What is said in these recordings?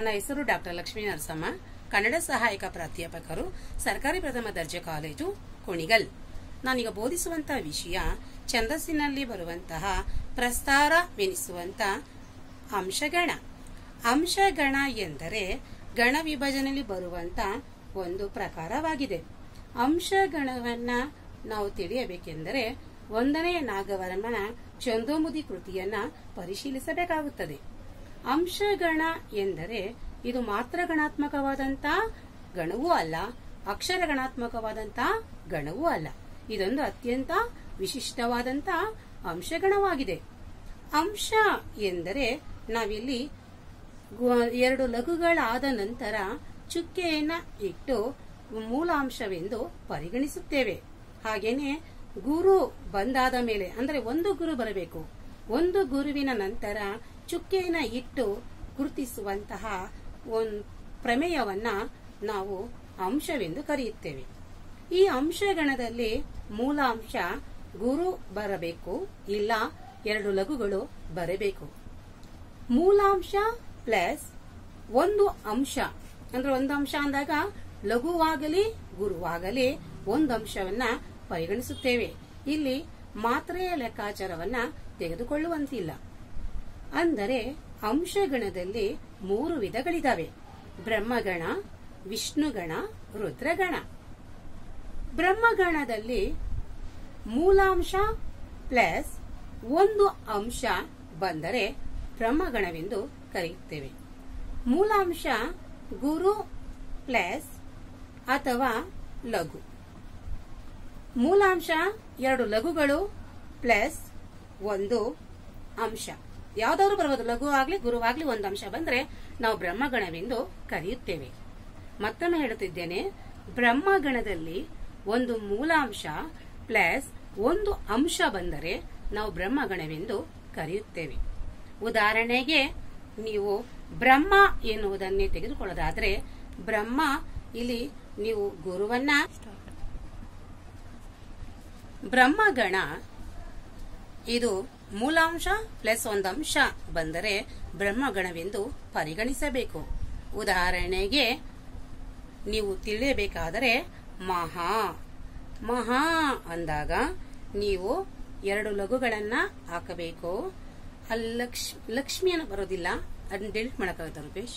ನನ್ನ ಹೆಸರು ಡಾಕ್ಟರ್ ಲಕ್ಷ್ಮೀ ನರಸಮ್ಮ ಕನ್ನಡ ಸಹಾಯಕ ಪ್ರಾಧ್ಯಾಪಕರು ಸರ್ಕಾರಿ ಪ್ರಥಮ ದರ್ಜೆ ಕಾಲೇಜು ಕುಣಿಗಲ್ ನಾನೀಗ ಬೋಧಿಸುವಂತಹ ವಿಷಯ ಛಂದಸ್ಸಿನಲ್ಲಿ ಬರುವಂತಹ ಪ್ರಸ್ತಾರವೆನಿಸುವಂತ ಅಂಶಗಣ ಅಂಶಗಣ ಎಂದರೆ ಗಣ ವಿಭಜನೆಯಲ್ಲಿ ಬರುವಂತ ಒಂದು ಪ್ರಕಾರವಾಗಿದೆ ಅಂಶಗಣವನ್ನ ನಾವು ತಿಳಿಯಬೇಕೆಂದರೆ ಒಂದನೇ ನಾಗವರ್ಮನ ಚಂದೋಮುದಿ ಕೃತಿಯನ್ನ ಪರಿಶೀಲಿಸಬೇಕಾಗುತ್ತದೆ ಅಂಶಗಣ ಎಂದರೆ ಇದು ಮಾತ್ರ ಗಣಾತ್ಮಕವಾದಂತ ಗಣವೂ ಅಲ್ಲ ಅಕ್ಷರ ಗಣಾತ್ಮಕವಾದಂತ ಗಣವೂ ಅಲ್ಲ ಇದೊಂದು ಅತ್ಯಂತ ವಿಶಿಷ್ಟವಾದಂತ ಅಂಶಗಣವಾಗಿದೆ ಅಂಶ ಎಂದರೆ ನಾವಿಲ್ಲಿ ಗು- ಎರಡು ಲಘುಗಳಾದ ನಂತರ ಚುಕ್ಕೆಯನ್ನ ಇಟ್ಟು ಮೂಲಾಂಶವೆಂದು ಪರಿಗಣಿಸುತ್ತೇವೆ ಹಾಗೇನೆ ಗುರು ಬಂದಾದ ಮೇಲೆ ಅಂದ್ರೆ ಒಂದು ಗುರು ಬರಬೇಕು ಒಂದು ಗುರುವಿನ ನಂತರ ಚುಕ್ಕೆಯನ್ನ ಇಟ್ಟು ಗುರುತಿಸುವಂತಹ ಒಂದು ಪ್ರಮೇಯವನ್ನ ನಾವು ಅಂಶವೆಂದು ಕರೆಯುತ್ತೇವೆ ಈ ಅಂಶಗಣದಲ್ಲಿ ಮೂಲಾಂಶ ಗುರು ಬರಬೇಕು ಇಲ್ಲ ಎರಡು ಲಘುಗಳು ಬರಬೇಕು ಮೂಲಾಂಶ ಪ್ಲಸ್ ಒಂದು ಅಂಶ ಅಂದ್ರೆ ಒಂದು ಅಂಶ ಅಂದಾಗ ಲಘುವಾಗಲಿ ಗುರುವಾಗಲಿ ಒಂದು ಅಂಶವನ್ನ ಪರಿಗಣಿಸುತ್ತೇವೆ ಇಲ್ಲಿ ಮಾತ್ರೆಯ ಲೆಕ್ಕಾಚಾರವನ್ನ ತೆಗೆದುಕೊಳ್ಳುವಂತಿಲ್ಲ ಅಂದರೆ ಅಂಶಗಣದಲ್ಲಿ ಮೂರು ವಿಧಗಳಿದಾವೆ ಬ್ರಹ್ಮಗಣ ವಿಷ್ಣುಗಣ ರುದ್ರಗಣ ಬ್ರಹ್ಮಗಣದಲ್ಲಿ ಮೂಲಾಂಶ ಪ್ಲಸ್ ಒಂದು ಅಂಶ ಬಂದರೆ ಬ್ರಹ್ಮಗಣವೆಂದು ಕರೆಯುತ್ತೇವೆ ಮೂಲಾಂಶ ಗುರು ಪ್ಲಸ್ ಅಥವಾ ಲಘು ಮೂಲಾಂಶ ಎರಡು ಲಘುಗಳು ಪ್ಲಸ್ ಒಂದು ಅಂಶ ಯಾವ್ದಾದ್ರು ಬರಬಹುದು ಲಘು ಆಗ್ಲಿ ಗುರುವಾಗ್ಲಿ ಒಂದು ಅಂಶ ಬಂದ್ರೆ ನಾವು ಬ್ರಹ್ಮಗಣವೆಂದು ಕರೆಯುತ್ತೇವೆ ಮತ್ತೊಮ್ಮೆ ಹೇಳುತ್ತಿದ್ದೇನೆ ಬ್ರಹ್ಮಗಣದಲ್ಲಿ ಒಂದು ಮೂಲಾಂಶ ಪ್ಲಸ್ ಒಂದು ಅಂಶ ಬಂದರೆ ನಾವು ಬ್ರಹ್ಮಗಣವೆಂದು ಕರೆಯುತ್ತೇವೆ ಉದಾಹರಣೆಗೆ ನೀವು ಬ್ರಹ್ಮ ಎನ್ನುವುದನ್ನೇ ತೆಗೆದುಕೊಳ್ಳೋದಾದ್ರೆ ಬ್ರಹ್ಮ ಇಲ್ಲಿ ನೀವು ಗುರುವನ್ನ ಬ್ರಹ್ಮಗಣ ಇದು ಮೂಲಾಂಶ ಪ್ಲಸ್ ಒಂದು ಅಂಶ ಬಂದರೆ ಬ್ರಹ್ಮಗಣವೆಂದು ಪರಿಗಣಿಸಬೇಕು ಉದಾಹರಣೆಗೆ ನೀವು ತಿಳಿಯಬೇಕಾದರೆ ಮಹಾ ಮಹಾ ಅಂದಾಗ ನೀವು ಎರಡು ಲಘುಗಳನ್ನ ಹಾಕಬೇಕು ಅಲ್ಲಿ ಲಕ್ಷ್ ಲಕ್ಷ್ಮಿಯನ್ನು ಬರೋದಿಲ್ಲ ಅದನ್ನ ಡಿಲೀಟ್ ಮಾಡಕ್ಕಾಗುತ್ತೆ ರೂಪೇಶ್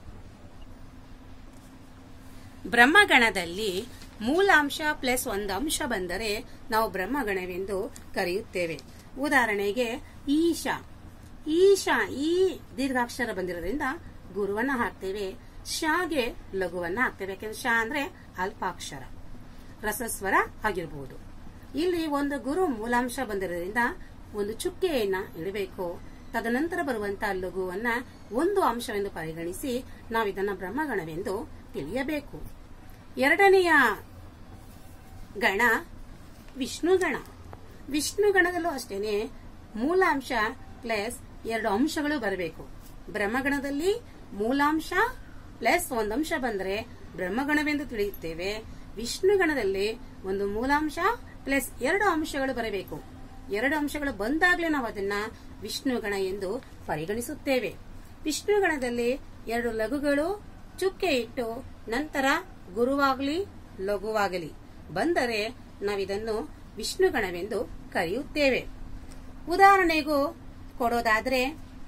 ಬ್ರಹ್ಮಗಣದಲ್ಲಿ ಮೂಲಾಂಶ ಪ್ಲಸ್ ಒಂದು ಅಂಶ ಬಂದರೆ ನಾವು ಬ್ರಹ್ಮಗಣವೆಂದು ಕರೆಯುತ್ತೇವೆ ಉದಾಹರಣೆಗೆ ಈಶ ಈಶ ಈ ದೀರ್ಘಾಕ್ಷರ ಬಂದಿರೋದ್ರಿಂದ ಗುರುವನ್ನ ಹಾಕ್ತೇವೆ ಶಾಗೆ ಲಘುವನ್ನ ಹಾಕ್ತೇವೆ ಯಾಕೆಂದ್ರೆ ಶಾ ಅಂದ್ರೆ ಅಲ್ಪಾಕ್ಷರ ರಸಸ್ವರ ಆಗಿರಬಹುದು ಇಲ್ಲಿ ಒಂದು ಗುರು ಮೂಲಾಂಶ ಬಂದಿರೋದ್ರಿಂದ ಒಂದು ಚುಕ್ಕೆಯನ್ನ ಇಡಬೇಕು ತದನಂತರ ಬರುವಂತಹ ಲಘುವನ್ನ ಒಂದು ಅಂಶವೆಂದು ಪರಿಗಣಿಸಿ ನಾವು ಇದನ್ನ ಬ್ರಹ್ಮಗಣವೆಂದು ತಿಳಿಯಬೇಕು ಎರಡನೆಯ ಗಣ ವಿಷ್ಣುಗಣ ವಿಷ್ಣುಗಣದಲ್ಲೂ ಅಷ್ಟೇನೆ ಮೂಲಾಂಶ ಪ್ಲಸ್ ಎರಡು ಅಂಶಗಳು ಬರಬೇಕು ಬ್ರಹ್ಮಗಣದಲ್ಲಿ ಮೂಲಾಂಶ ಪ್ಲಸ್ ಒಂದು ಅಂಶ ಬಂದ್ರೆ ಬ್ರಹ್ಮಗಣವೆಂದು ತಿಳಿಯುತ್ತೇವೆ ವಿಷ್ಣುಗಣದಲ್ಲಿ ಒಂದು ಮೂಲಾಂಶ ಪ್ಲಸ್ ಎರಡು ಅಂಶಗಳು ಬರಬೇಕು ಎರಡು ಅಂಶಗಳು ಬಂದಾಗಲೇ ನಾವು ಅದನ್ನ ವಿಷ್ಣುಗಣ ಎಂದು ಪರಿಗಣಿಸುತ್ತೇವೆ ವಿಷ್ಣುಗಣದಲ್ಲಿ ಎರಡು ಲಘುಗಳು ಚುಕ್ಕೆ ಇಟ್ಟು ನಂತರ ಗುರುವಾಗಲಿ ಲಘುವಾಗಲಿ ಬಂದರೆ ನಾವಿದನ್ನು ವಿಷ್ಣುಗಣವೆಂದು ಕರೆಯುತ್ತೇವೆ ಉದಾಹರಣೆಗೂ ಕೊಡೋದಾದ್ರೆ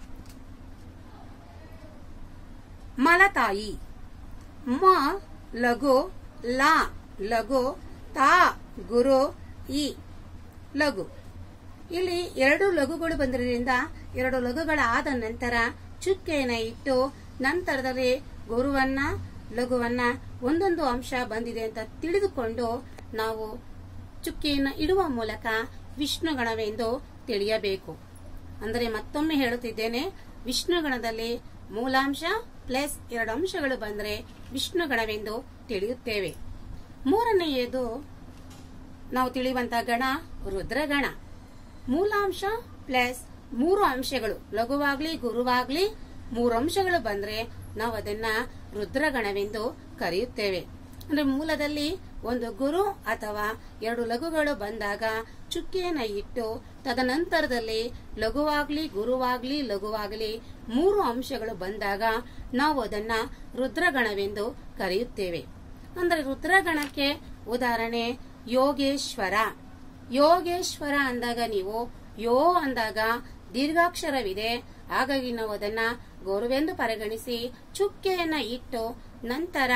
ಮಲತಾಯಿ ಮ ಲಘು ಲ ಲಘು ತಾ ಗುರು ಈ ಲಘು ಇಲ್ಲಿ ಎರಡು ಲಘುಗಳು ಬಂದಿರೋದ್ರಿಂದ ಎರಡು ಲಘುಗಳಾದ ನಂತರ ಚುಕ್ಕೆಯನ್ನ ಇಟ್ಟು ನಂತರದಲ್ಲಿ ಗುರುವನ್ನ ಲಘುವನ್ನ ಒಂದೊಂದು ಅಂಶ ಬಂದಿದೆ ಅಂತ ತಿಳಿದುಕೊಂಡು ನಾವು ಚುಕ್ಕಿಯನ್ನ ಇಡುವ ಮೂಲಕ ವಿಷ್ಣುಗಣವೆಂದು ತಿಳಿಯಬೇಕು ಅಂದರೆ ಮತ್ತೊಮ್ಮೆ ಹೇಳುತ್ತಿದ್ದೇನೆ ವಿಷ್ಣುಗಣದಲ್ಲಿ ಮೂಲಾಂಶ ಪ್ಲಸ್ ಎರಡು ಅಂಶಗಳು ಬಂದರೆ ವಿಷ್ಣುಗಣವೆಂದು ತಿಳಿಯುತ್ತೇವೆ ಮೂರನೆಯದು ನಾವು ತಿಳಿಯುವಂತಹ ಗಣ ರುದ್ರಗಣ ಮೂಲಾಂಶ ಪ್ಲಸ್ ಮೂರು ಅಂಶಗಳು ಲಘುವಾಗ್ಲಿ ಗುರುವಾಗ್ಲಿ ಮೂರು ಅಂಶಗಳು ಬಂದ್ರೆ ನಾವು ಅದನ್ನ ರುದ್ರಗಣವೆಂದು ಕರೆಯುತ್ತೇವೆ ಅಂದ್ರೆ ಮೂಲದಲ್ಲಿ ಒಂದು ಗುರು ಅಥವಾ ಎರಡು ಲಘುಗಳು ಬಂದಾಗ ಚುಕ್ಕೆಯನ್ನ ಇಟ್ಟು ತದನಂತರದಲ್ಲಿ ಲಘುವಾಗ್ಲಿ ಗುರುವಾಗ್ಲಿ ಲಘುವಾಗ್ಲಿ ಮೂರು ಅಂಶಗಳು ಬಂದಾಗ ನಾವು ಅದನ್ನ ರುದ್ರಗಣವೆಂದು ಕರೆಯುತ್ತೇವೆ ಅಂದ್ರೆ ರುದ್ರಗಣಕ್ಕೆ ಉದಾಹರಣೆ ಯೋಗೇಶ್ವರ ಯೋಗೇಶ್ವರ ಅಂದಾಗ ನೀವು ಯೋ ಅಂದಾಗ ದೀರ್ಘಾಕ್ಷರವಿದೆ ಹಾಗಾಗಿ ನಾವು ಅದನ್ನ ಗೌರವೆಂದು ಪರಿಗಣಿಸಿ ಚುಕ್ಕೆಯನ್ನ ಇಟ್ಟು ನಂತರ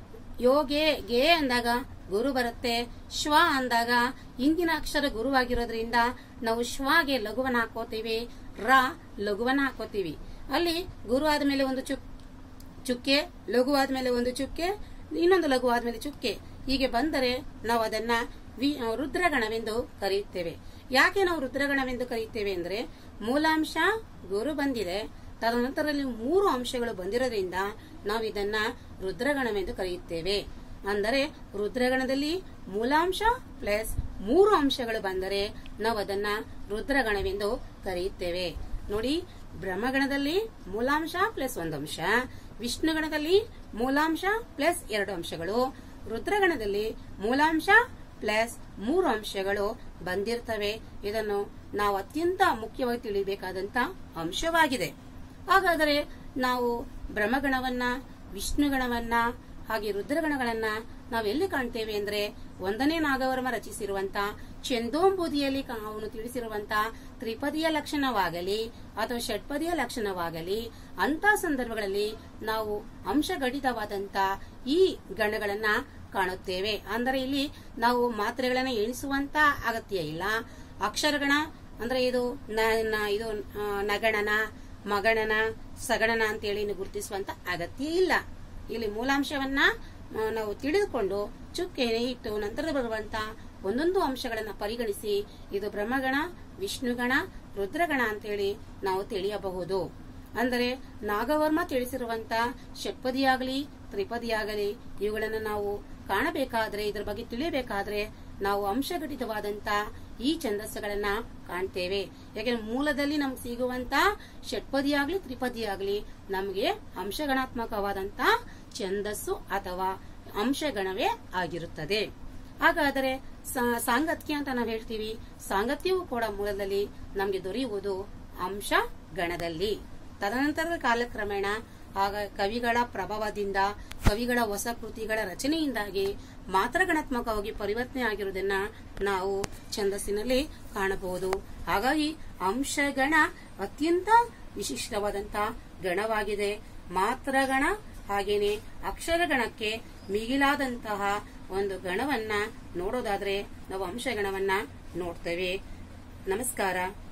ಯೋಗೆ ಗೆ ಅಂದಾಗ ಗುರು ಬರುತ್ತೆ ಶ್ವ ಅಂದಾಗ ಹಿಂದಿನ ಅಕ್ಷರ ಗುರುವಾಗಿರೋದ್ರಿಂದ ನಾವು ಶ್ವಾಗೆ ಲಘುವನ್ನ ಹಾಕೋತೀವಿ ರ ಲಘುವನ್ನ ಹಾಕೋತೀವಿ ಅಲ್ಲಿ ಗುರು ಆದ್ಮೇಲೆ ಒಂದು ಚುಕ್ ಚುಕ್ಕೆ ಲಘು ಆದ್ಮೇಲೆ ಒಂದು ಚುಕ್ಕೆ ಇನ್ನೊಂದು ಲಘು ಆದ್ಮೇಲೆ ಚುಕ್ಕೆ ಹೀಗೆ ಬಂದರೆ ನಾವು ಅದನ್ನ ವಿ- ರುದ್ರಗಣವೆಂದು ಕರೆಯುತ್ತೇವೆ ಯಾಕೆ ನಾವು ರುದ್ರಗಣವೆಂದು ಕರೆಯುತ್ತೇವೆ ಅಂದ್ರೆ ಮೂಲಾಂಶ ಗುರು ಬಂದಿದೆ ತದನಂತರದಲ್ಲಿ ಮೂರು ಅಂಶಗಳು ಬಂದಿರೋದ್ರಿಂದ ನಾವು ಇದನ್ನ ರುದ್ರಗಣವೆಂದು ಕರೆಯುತ್ತೇವೆ ಅಂದರೆ ರುದ್ರಗಣದಲ್ಲಿ ಮೂಲಾಂಶ ಪ್ಲಸ್ ಮೂರು ಅಂಶಗಳು ಬಂದರೆ ನಾವು ಅದನ್ನ ರುದ್ರಗಣವೆಂದು ಕರೆಯುತ್ತೇವೆ ನೋಡಿ ಬ್ರಹ್ಮಗಣದಲ್ಲಿ ಮೂಲಾಂಶ ಪ್ಲಸ್ ಒಂದು ಅಂಶ ವಿಷ್ಣುಗಣದಲ್ಲಿ ಮೂಲಾಂಶ ಪ್ಲಸ್ ಎರಡು ಅಂಶಗಳು ರುದ್ರಗಣದಲ್ಲಿ ಮೂಲಾಂಶ ಪ್ಲಸ್ ಮೂರು ಅಂಶಗಳು ಬಂದಿರ್ತವೆ ಇದನ್ನು ನಾವು ಅತ್ಯಂತ ಮುಖ್ಯವಾಗಿ ತಿಳಿಯಬೇಕಾದಂತ ಅಂಶವಾಗಿದೆ ಹಾಗಾದರೆ ನಾವು ಬ್ರಹ್ಮಗಣವನ್ನ ವಿಷ್ಣುಗಣವನ್ನ ಹಾಗೆ ರುದ್ರಗಣಗಳನ್ನ ನಾವೆಲ್ಲಿ ಕಾಣ್ತೇವೆ ಅಂದ್ರೆ ಒಂದನೇ ನಾಗವರ್ಮ ರಚಿಸಿರುವಂತ ಚಂದೋಂಬುದಿಯಲ್ಲಿ ಕ- ಅವನು ತಿಳಿಸಿರುವಂತ ತ್ರಿಪದಿಯ ಲಕ್ಷಣವಾಗಲಿ ಅಥವಾ ಷಟ್ಪದಿಯ ಲಕ್ಷಣವಾಗಲಿ ಅಂತ ಸಂದರ್ಭಗಳಲ್ಲಿ ನಾವು ಅಂಶಗಡಿತವಾದಂತ ಈ ಗಣಗಳನ್ನ ಕಾಣುತ್ತೇವೆ ಅಂದರೆ ಇಲ್ಲಿ ನಾವು ಮಾತ್ರೆಗಳನ್ನ ಎಣಿಸುವಂತ ಅಗತ್ಯ ಇಲ್ಲ ಅಕ್ಷರಗಣ ಅಂದ್ರೆ ಇದು ನ- ನ- ಇದು ಆ, ನಗಣನ ಮಗಣನ ಸಗಣನ ಅಂತೇಳಿ ಇನ್ನು ಗುರುತಿಸುವಂತ ಅಗತ್ಯ ಇಲ್ಲ ಇಲ್ಲಿ ಮೂಲಾಂಶವನ್ನ ಆ, ನಾವು ತಿಳಿದುಕೊಂಡು ಚುಕ್ಕೆನೆ ಇಟ್ಟು ನಂತರ ಬರುವಂತ ಒಂದೊಂದು ಅಂಶಗಳನ್ನ ಪರಿಗಣಿಸಿ ಇದು ಬ್ರಹ್ಮಗಣ ವಿಷ್ಣುಗಣ ರುದ್ರಗಣ ಅಂತೇಳಿ ನಾವು ತಿಳಿಯಬಹುದು ಅಂದರೆ ನಾಗವರ್ಮ ತಿಳಿಸಿರುವಂತ ಷಟ್ಪದಿಯಾಗಲಿ ತ್ರಿಪದಿಯಾಗಲಿ ಇವುಗಳನ್ನು ನಾವು ಕಾಣಬೇಕಾದ್ರೆ ಇದ್ರ ಬಗ್ಗೆ ತಿಳಿಯಬೇಕಾದ್ರೆ ನಾವು ಅಂಶಘಟಿತವಾದಂತ ಈ ಛಂದಸ್ಸುಗಳನ್ನ ಕಾಣ್ತೇವೆ ಯಾಕೆಂದ್ರೆ ಮೂಲದಲ್ಲಿ ನಮ್ಗೆ ಸಿಗುವಂತ ಷಟ್ಪದಿಯಾಗ್ಲಿ ತ್ರಿಪದಿಯಾಗ್ಲಿ ನಮಗೆ ಅಂಶಗಣಾತ್ಮಕವಾದಂತ ಛಂದಸ್ಸು ಅಥವಾ ಅಂಶಗಣವೇ ಆಗಿರುತ್ತದೆ ಹಾಗಾದರೆ ಸಾ- ಸಾಂಗತ್ಯ ಅಂತ ನಾವು ಹೇಳ್ತೀವಿ ಸಾಂಗತ್ಯವೂ ಕೂಡ ಮೂಲದಲ್ಲಿ ನಮಗೆ ದೊರೆಯುವುದು ಅಂಶ ಗಣದಲ್ಲಿ ತದನಂತರದ ಕಾಲಕ್ರಮೇಣ ಆಗ ಕವಿಗಳ ಪ್ರಭಾವದಿಂದ ಕವಿಗಳ ಹೊಸ ಕೃತಿಗಳ ರಚನೆಯಿಂದಾಗಿ ಮಾತ್ರಗಣಾತ್ಮಕವಾಗಿ ಪರಿವರ್ತನೆ ಆಗಿರುವುದನ್ನ ನಾವು ಛಂದಸ್ಸಿನಲ್ಲಿ ಕಾಣಬಹುದು ಹಾಗಾಗಿ ಅಂಶಗಣ ಅತ್ಯಂತ ವಿಶಿಷ್ಟವಾದಂತ ಗಣವಾಗಿದೆ ಮಾತ್ರಗಣ ಹಾಗೇನೆ ಅಕ್ಷರಗಣಕ್ಕೆ ಮಿಗಿಲಾದಂತಹ ಒಂದು ಗಣವನ್ನ ನೋಡೋದಾದ್ರೆ ನಾವು ಅಂಶಗಣವನ್ನ ನೋಡ್ತೇವೆ ನಮಸ್ಕಾರ